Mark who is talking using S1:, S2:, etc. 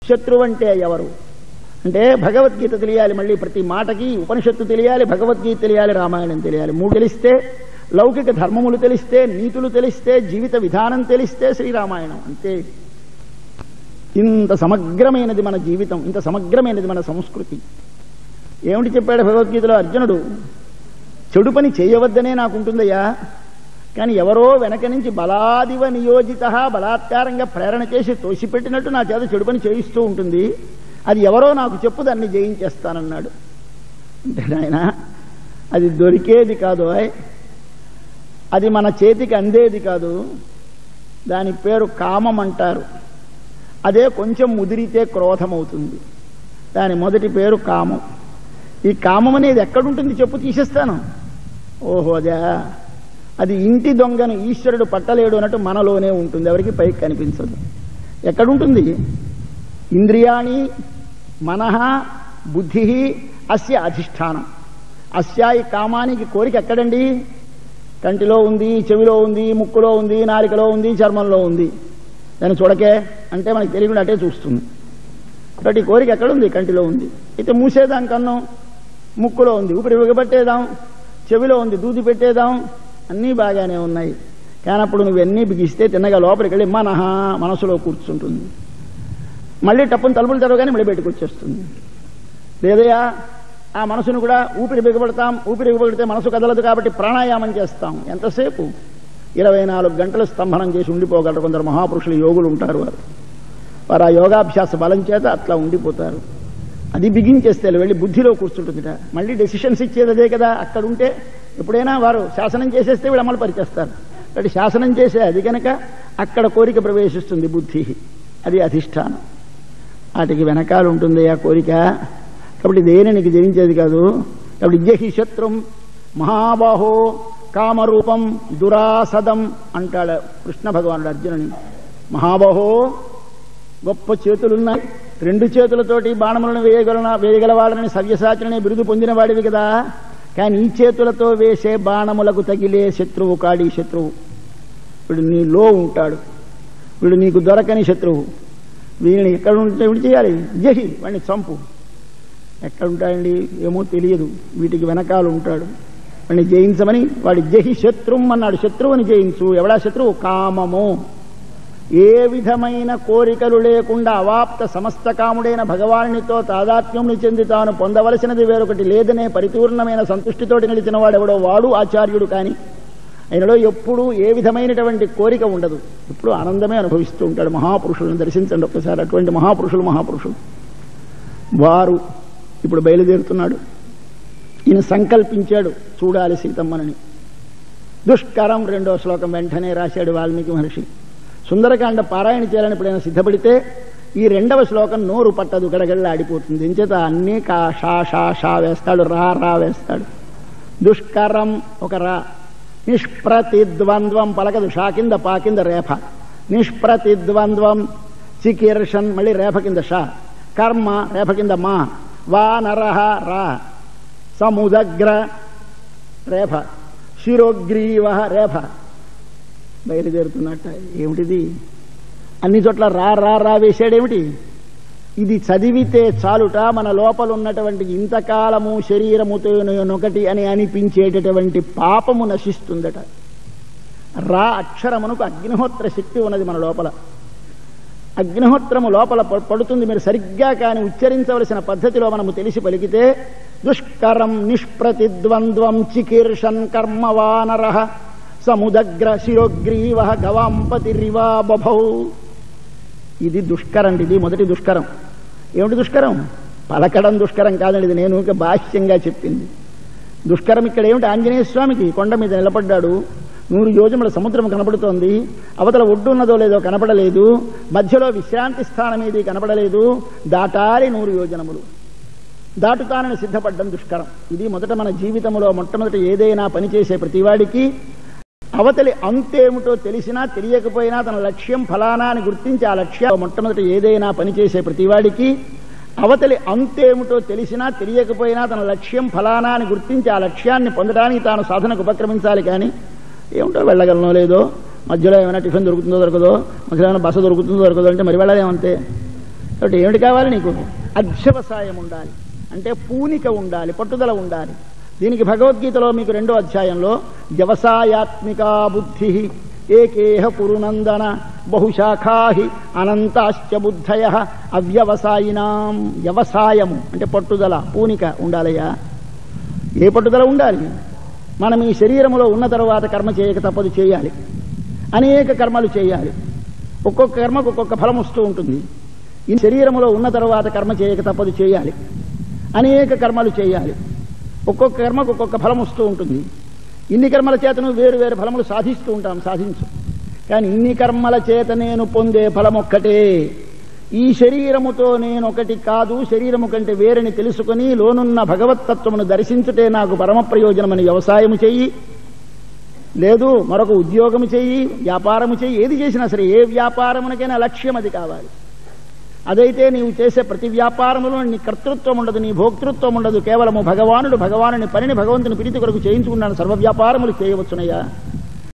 S1: శత్రువు అంటే ఎవరు అంటే భగవద్గీత తెలియాలి మళ్ళీ ప్రతి మాటకి ఉపనిషత్తు తెలియాలి భగవద్గీత తెలియాలి రామాయణం తెలియాలి మూడు తెలిస్తే లౌకిక ధర్మములు తెలిస్తే నీతులు తెలిస్తే జీవిత విధానం తెలిస్తే శ్రీరామాయణం అంతే ఇంత సమగ్రమైనది మన జీవితం ఇంత సమగ్రమైనది మన సంస్కృతి ఏమిటి చెప్పాడు భగవద్గీతలో అర్జునుడు చెడు పని చేయవద్దనే నాకుంటుందయ్యా కానీ ఎవరో వెనక నుంచి బలాదివ నియోజిత బలాత్కారంగా ప్రేరణ చేసి తోసిపెట్టినట్టు నా చేత చెడు పని చేయిస్తూ ఉంటుంది అది ఎవరో నాకు చెప్పు దాన్ని జయించేస్తానన్నాడు అంటే నాయన అది దొరికేది కాదు ఆయ్. అది మన చేతికి అందేది కాదు దాని పేరు కామం అంటారు అదే కొంచెం ముదిరితే క్రోధమవుతుంది దాని మొదటి పేరు కామం ఈ కామం అనేది ఎక్కడుంటుంది చెప్పు తీసేస్తాను ఓహో అదే అది ఇంటి దొంగను ఈశ్వరుడు పట్టలేడు అన్నట్టు మనలోనే ఉంటుంది ఎవరికి పైకి కనిపించదు ఎక్కడుంటుంది ఇంద్రియాణి మనః బుద్ధి అస్య అధిష్టానం అస్య ఈ కామానికి కోరిక ఎక్కడండి కంటిలో ఉంది చెవిలో ఉంది ముక్కులో ఉంది నాలికలో ఉంది చర్మంలో ఉంది దాన్ని చూడకే అంటే మనకి తెలియకుండా అటే చూస్తుంది కాబట్టి ఈ కోరిక ఎక్కడుంది కంటిలో ఉంది అయితే మూసేదాం కన్ను ముక్కులో ఉంది ఊపిరి బిగబట్టేదాం చెవిలో ఉంది దూది పెట్టేదాం అన్నీ బాగానే ఉన్నాయి కానప్పుడు నువ్వన్నీ బిగిస్తే తిన్నగా లోపలికి వెళ్ళి మనహ మనసులో కూర్చుంటుంది మళ్ళీ టప్పుని తలుపులు తెరవగానే మళ్ళీ బయటకు వచ్చేస్తుంది లేదయా ఆ మనసును కూడా ఊపిరి బిగబడతాం ఊపిరి బిగబడితే మనసు కదలదు కాబట్టి ప్రాణాయామం చేస్తాం ఎంతసేపు ఇరవై నాలుగు గంటలు స్తంభనం చేసి ఉండిపోగలరు కొందరు మహాపురుషులు యోగులు ఉంటారు వారు వారు ఆ యోగాభ్యాస బలం చేత అట్లా ఉండిపోతారు అది బిగించేస్తే వెళ్ళి బుద్ధిలో కూర్చుంటుందిట మళ్ళీ డెసిషన్స్ ఇచ్చేది అదే కదా అక్కడ ఉంటే ఎప్పుడైనా వారు శాసనం చేసేస్తే వీళ్ళు అమలు పరిచేస్తారు కాబట్టి శాసనం చేసే అది కనుక అక్కడ కోరిక ప్రవేశిస్తుంది బుద్ధి అది అధిష్టానం వాటికి వెనకాల ఉంటుంది ఆ కోరిక కాబట్టి దేని నీకు జయించేది కాదు కాబట్టి జహి శత్రుం మహాబాహో కామరూపం దురాసదం అంటాడు కృష్ణ భగవానుడు అర్జునుని మహాబాహో గొప్ప చేతులున్నాయి రెండు చేతులతోటి బాణములను వేయగల వేయగలవాడని సవ్యసాచనని బిరుదు పొందిన వాడివి కదా కానీ ఈ చేతులతో వేసే బాణములకు తగిలే శత్రువు కాడి శత్రువు వీడు నీలో ఉంటాడు వీడు నీకు దొరకని శత్రువు వీడిని ఎక్కడ ఉంటే వీడు చేయాలి జహి వాడిని చంపు ఎక్కడ ఉంటాడండి ఏమో తెలియదు వీటికి వెనకాల ఉంటాడు వాడిని జయించమని వాడి జహి శత్రుం అన్నాడు శత్రువుని జయించు ఎవడా శత్రువు కామము ఏ విధమైన కోరికలు లేకుండా అవాప్త సమస్త కాముడైన భగవానునితో తాదాత్మ్యముని చెంది తాను పొందవలసినది వేరొకటి లేదనే పరిపూర్ణమైన సంతుష్టితోటి నిలిచిన వాడెవడో వాడు ఆచార్యుడు కాని ఆయనలో ఎప్పుడూ ఏ విధమైనటువంటి కోరిక ఉండదు ఎప్పుడు ఆనందమే అనుభవిస్తూ ఉంటాడు మహాపురుషులను దర్శించండి ఒక్కసారి అటువంటి మహాపురుషులు మహాపురుషులు వారు ఇప్పుడు బయలుదేరుతున్నాడు ఈయన సంకల్పించాడు చూడాలి సీతమ్మనని దుష్కరం రెండో శ్లోకం వెంటనే రాశాడు వాల్మీకి మహర్షి సుందరకాండ పారాయణ చేయాలని ఎప్పుడైనా సిద్ధపడితే ఈ రెండవ శ్లోకం నోరు పట్టదు గడగడలా ఆడిపోతుంది ఎంచేత అన్నీ కా షా షా షా వేస్తాడు రా రా వేస్తాడు దుష్కరం ఒక రా నిష్ప్రతిద్వంద్వం పలకదు షా కింద పా కింద రేఫ నిష్ప్రతిద్వంద్వం చికీర్షన్ మళ్ళీ రేఫ కింద షా కర్మ రేఫ కింద మా వా నరహ రా సముదగ్ర రేఫ శిరోగ్రీవ రేఫ బయలుదేరుతున్నట్ట ఏమిటిది అన్ని చోట్ల రా రా రా వేశాడేమిటి ఇది చదివితే చాలుట మన లోపల ఉన్నటువంటి ఇంతకాలము శరీరముతో నొకటి అని అనిపించేటటువంటి పాపము నశిస్తుందట రా అక్షరమునకు అగ్నిహోత్ర శక్తి ఉన్నది మన లోపల అగ్నిహోత్రము లోపల ప- పడుతుంది మీరు సరిగ్గా కాని ఉచ్చరించవలసిన పద్ధతిలో మనము తెలిసి పలికితే దుష్కరం నిష్ప్రతిద్వంద్వం చికీర్షన్ కర్మవానర సముదగ్ర శిరోగ్రీవ గవాంపతిరివా బభౌ ఇది దుష్కరం ఇది మొదటి దుష్కరం ఏమిటి దుష్కరం పలకడం దుష్కరం కాదండి ఇది నేను ఇంకా భాష్యంగా చెప్పింది దుష్కరం ఇక్కడ ఏమిటి ఆంజనేయ స్వామికి కొండ మీద నిలబడ్డాడు నూరు యోజముల సముద్రం కనపడుతోంది అవతల ఒడ్డు ఉన్నదో లేదో కనపడలేదు మధ్యలో విశ్రాంతి స్థానం ఏది కనపడలేదు దాటాలి నూరు యోజనములు దాటుతానని సిద్ధపడ్డం దుష్కరం ఇది మొదట మన జీవితంలో మొట్టమొదటి ఏదైనా పనిచేసే ప్రతివాడికి అవతలి అంతేమిటో తెలిసినా తెలియకపోయినా తన లక్ష్యం ఫలానా అని గుర్తించి ఆ లక్ష్యం మొట్టమొదటి ఏదైనా పనిచేసే ప్రతివాడికి అవతలి అంతేమిటో తెలిసినా తెలియకపోయినా తన లక్ష్యం ఫలానా అని గుర్తించి ఆ లక్ష్యాన్ని పొందడానికి తాను సాధనకు ఉపక్రమించాలి కానీ ఏమిటో వెళ్ళగలనో లేదో మధ్యలో ఏమైనా టిఫిన్ దొరుకుతుందో దొరకదో మధ్యలో ఏమైనా బస దొరుకుతుందో దొరకదో అంటే మరి వెళ్ళలేమంతే కాబట్టి ఏమిటి కావాలి నీకు అధ్యవసాయం ఉండాలి అంటే పూనిక ఉండాలి పట్టుదల ఉండాలి దీనికి భగవద్గీతలో మీకు రెండో అధ్యాయంలో వ్యవసాయాత్మికా బుద్ధి ఏకేహ కురునందన బహుశాఖాహి అనంతాశ్చ బుద్ధయ అవ్యవసాయినాం వ్యవసాయము అంటే పట్టుదల పూనిక ఉండాలయ్యా ఏ పట్టుదల ఉండాలి మనం ఈ శరీరములో ఉన్న తర్వాత కర్మ చేయక తప్పదు చేయాలి అనేక కర్మలు చేయాలి ఒక్కొక్క కర్మకు ఒక్కొక్క ఫలం వస్తూ ఉంటుంది ఈ శరీరములో ఉన్న తర్వాత కర్మ చేయక తప్పదు చేయాలి అనేక కర్మలు చేయాలి ఒక్కొక్క కర్మకు ఒక్కొక్క ఫలం వస్తూ ఉంటుంది ఇన్ని కర్మల చేతను వేరు వేరు ఫలములు సాధిస్తూ ఉంటాం సాధించు కానీ ఇన్ని కర్మల చేత నేను పొందే ఫలం ఒక్కటే ఈ శరీరముతో నేను ఒకటి కాదు శరీరము కంటే వేరని తెలుసుకుని లోనున్న భగవత్తత్వమును దర్శించుటే నాకు పరమ ప్రయోజనమని వ్యవసాయము చెయ్యి లేదు మరొక ఉద్యోగము చెయ్యి వ్యాపారము చెయ్యి ఏది చేసినా సరే ఏ వ్యాపారమునకైనా లక్ష్యం అది కావాలి అదైతే నీవు చేసే ప్రతి వ్యాపారములో నీ కర్తృత్వం ఉండదు నీ భోక్తృత్వం ఉండదు కేవలము భగవానుడు భగవానుని పనిని భగవంతుని ప్రీతి కొరకు చేయించుకున్నాను సర్వ వ్యాపారములు చేయవచ్చునయ్యా